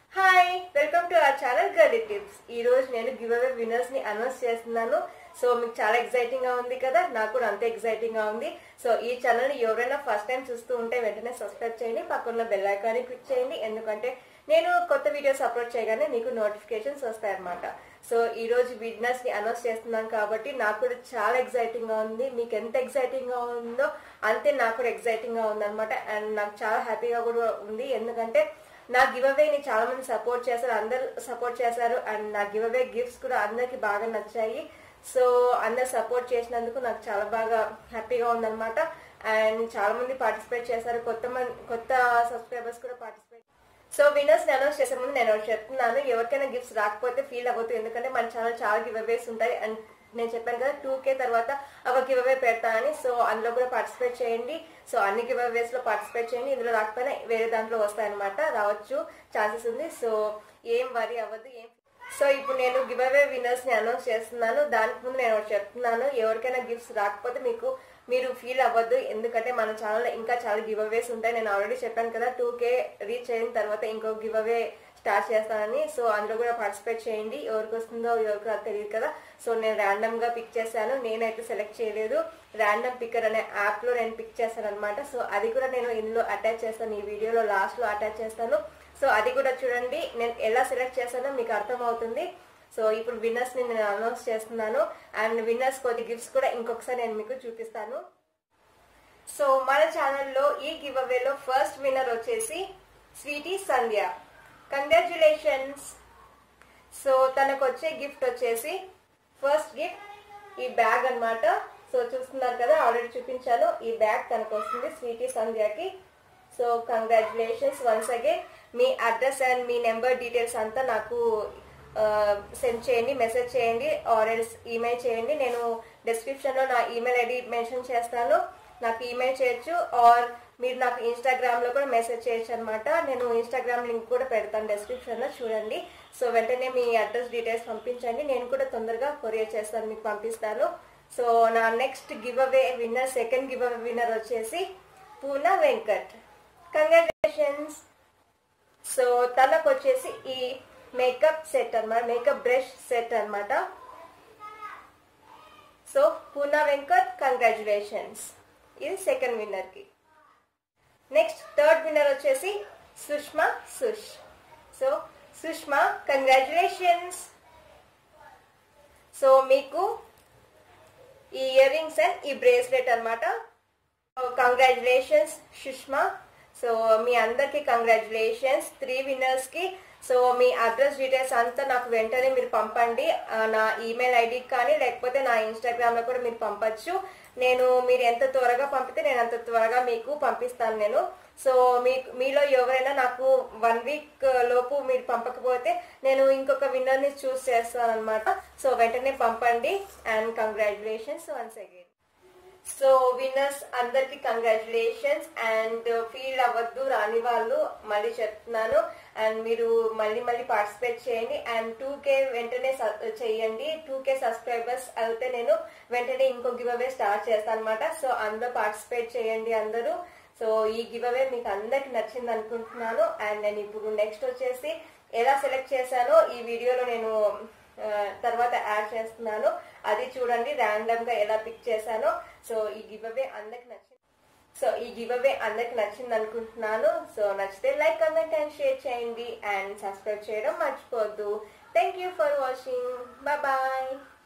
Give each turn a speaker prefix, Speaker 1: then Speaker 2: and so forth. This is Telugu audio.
Speaker 1: hi welcome to our channel girly tips ఈ రోజు నేను గివ్ అవే విన్నర్స్ ని అనౌన్స్ చేస్తున్నాను సో మీకు చాలా ఎక్సైటింగ్ గా ఉంది కదా నాకు కూడా అంతే ఎక్సైటింగ్ గా ఉంది సో ఈ ఛానల్ ని ఎవరైనా ఫస్ట్ టైం చూస్తూ ఉంటే వెంటనే సబ్స్క్రైబ్ చేయండి పక్కన బెల్ ఐకాన్ క్లిక్ చేయండి ఎందుకంటే నేను కొత్త వీడియోస్ అప్లోడ్ చేయగానే మీకు నోటిఫికేషన్స్ వస్తాయన్నమాట సో ఈ రోజు విన్నర్స్ ని అనౌన్స్ చేస్తున్నాను కాబట్టి నాకు కూడా చాలా ఎక్సైటింగ్ గా ఉంది మీకు ఎంత ఎక్సైటింగ్ గా ఉందో అంతే నాకు కూడా ఎక్సైటింగ్ గా ఉందన్నమాట అండ్ నాకు చాలా హ్యాపీగా కూడా ఉంది ఎందుకంటే నా గివ్ అవేని చాలా మంది సపోర్ట్ చేశారు అందరు సపోర్ట్ చేశారు అండ్ నా గివ్ అవే గిఫ్ట్స్ కూడా అందరికి బాగా నచ్చాయి సో అందరు సపోర్ట్ చేసినందుకు నాకు చాలా బాగా హ్యాపీగా ఉందన్నమాట అండ్ చాలా మంది పార్టిసిపేట్ చేశారు కొత్త మంది కొత్త సబ్స్క్రైబర్స్ కూడా పార్టిసిపేట్ సో విన్నర్స్ ని అనౌన్స్ చేసే ముందు నేను ఒకటి చెప్తున్నాను ఎవరికైనా గిఫ్ట్స్ రాకపోతే ఫీల్ అవ్వద్దు ఎందుకంటే మన ఛానల్ చాలా గివ్ అవేస్ ఉంటాయి అండ్ నేను చెప్పాను కదా టూ కే తర్వాత ఒక గివ్ అవే పెడతానని సో అందులో కూడా పార్టిసిపేట్ చేయండి సో అన్ని గివ్ అవేస్ లో పార్టిసిపేట్ చేయండి ఇందులో రాకపోయినా వేరే దాంట్లో వస్తాయన్నమాట రావచ్చు ఛాన్సెస్ ఉంది సో ఏం వరి అవ్వద్దు ఏం సో ఇప్పుడు నేను గివ్ అవే విన్నర్స్ ని అనౌన్స్ చేస్తున్నాను దానికి ముందు నేను ఒకటి చెప్తున్నాను ఎవరికైనా గిఫ్ట్స్ రాకపోతే మీకు మీరు ఫీల్ అవ్వద్దు ఎందుకంటే మన ఛానల్లో ఇంకా చాలా గివ్ అవేస్ ఉంటాయి నేను ఆల్రెడీ చెప్పాను కదా టూ కే రీచ్ అయిన తర్వాత ఇంకో గివ్ అవే స్టార్ట్ చేస్తానని సో అందులో కూడా పార్టిసిపేట్ చేయండి ఎవరికి వస్తుందో ఎవరికి రాదో తెలియదు కదా సో నేను ర్యాండమ్ గా పిక్ చేశాను నేనైతే సెలెక్ట్ చేయలేదు ర్యాండమ్ పిక్కర్ అనే యాప్ లో నేను పిక్ చేశాను అనమాట సో అది కూడా నేను ఇందులో అటాచ్ చేస్తాను ఈ వీడియోలో లాస్ట్ లో అటాచ్ చేస్తాను సో అది కూడా చూడండి నేను ఎలా సెలెక్ట్ చేశానో మీకు అర్థమవుతుంది సో ఇప్పుడు విన్నర్స్ ని నేను అనౌన్స్ చేస్తున్నాను అండ్ విన్నర్స్ కొద్ది గిఫ్ట్స్ కూడా ఇంకొకసారి నేను మీకు చూపిస్తాను సో మన ఛానల్లో ఈ గివ్ అవేలో ఫస్ట్ విన్నర్ వచ్చేసి స్వీటీ సంధ్య కంగ్రాచులేషన్స్ సో తనకు వచ్చే గిఫ్ట్ వచ్చేసి ఫస్ట్ గిఫ్ట్ ఈ బ్యాగ్ అన్నమాట సో చూస్తున్నారు కదా ఆల్రెడీ చూపించాను ఈ బ్యాగ్ తనకు వస్తుంది స్వీటీ సంధ్యకి సో కంగ్రాచులేషన్స్ వన్స్ అగైన్ మీ అడ్రస్ అండ్ మీ నెంబర్ డీటెయిల్స్ అంతా నాకు సెండ్ చేయండి మెసేజ్ చేయండి ఆర్ ఎల్స్ ఈమెయిల్ చేయండి నేను డిస్క్రిప్షన్లో నా ఈమెయిల్ ఐడి మెన్షన్ చేస్తాను నాకు ఈమెయిల్ చేయొచ్చు ఆర్ మీరు నాకు ఇన్స్టాగ్రామ్లో కూడా మెసేజ్ చేయొచ్చు అనమాట నేను ఇన్స్టాగ్రామ్ లింక్ కూడా పెడతాను డిస్క్రిప్షన్లో చూడండి సో వెంటనే మీ అడ్రస్ డీటెయిల్స్ పంపించండి నేను కూడా తొందరగా కొరియర్ చేస్తాను మీకు పంపిస్తాను సో నా next giveaway winner second giveaway winner వచ్చేసి పూనా వెంకట్ కంగ్రాచులేషన్స్ సో తనకు వచ్చేసి ఈ మేకప్ సెట్ అన్నమాట మేకప్ బ్రష్ సెట్ అన్నమాట సో పూనా వెంకట్ కంగ్రాచులేషన్స్ ఇది సెకండ్ విన్నర్ కి నెక్స్ట్ థర్డ్ విన్నర్ వచ్చేసి Sushma Sush so Sushma congratulations so మీకు ఈ ఇయర్ రింగ్స్ అండ్ ఈ బ్రేస్లెట్ అనమాట కంగ్రాచులేషన్స్ సుష్మా సో మీ అందరికి కంగ్రాచులేషన్స్ త్రీ విన్నర్స్ కి సో మీ అడ్రస్ డీటెయిల్స్ అంతా నాకు వెంటనే మీరు పంపండి ఆ, నా ఈమెయిల్ ఐడికి కానీ లేకపోతే నా ఇన్స్టాగ్రామ్ లో కూడా మీరు పంపచ్చు నేను మీరు ఎంత త్వరగా పంపితే నేను అంత త్వరగా మీకు పంపిస్తాను నేను సో మీ మీలో ఎవరైనా నాకు వన్ వీక్ లోపు మీరు పంపకపోతే నేను ఇంకొక విన్నర్ ని చూస్ చేస్తాను అనమాట సో వెంటనే పంపండి and congratulations once again so winners అందరికి కంగ్రాచులేషన్స్ అండ్ ఫీల్ అవ్వద్దు రాని వాళ్ళు మళ్ళీ చెప్తున్నాను అండ్ మీరు మళ్ళీ మళ్ళీ పార్టిసిపేట్ చేయండి అండ్ టూ కే వెంటనే స- చేయండి టూ కే సబ్స్క్రైబర్స్ అయితే నేను వెంటనే ఇంకో గివ్ అవే స్టార్ట్ చేస్తాను అనమాట సో అందులో పార్టిసిపేట్ చేయండి అందరూ సో ఈ గివ్ అవే మీకు అందరికి నచ్చింది అనుకుంటున్నాను అండ్ నేను ఇప్పుడు నెక్స్ట్ వచ్చేసి ఎలా సెలెక్ట్ చేశానో ఈ వీడియోలో నేను ఆ, తర్వాత యాడ్ చేస్తున్నాను అది చూడండి ర్యాండమ్ గా ఎలా పిక్ చేశానో సో ఈ గివ్ అవే అందరికి నచ్చింది సో ఈ గివ్ అవే అందరికి నచ్చింది అనుకుంటున్నాను సో నచ్చితే లైక్ కమెంట్ అండ్ షేర్ చేయండి అండ్ సబ్స్క్రైబ్ చేయడం మర్చిపోవద్దు thank you for watching bye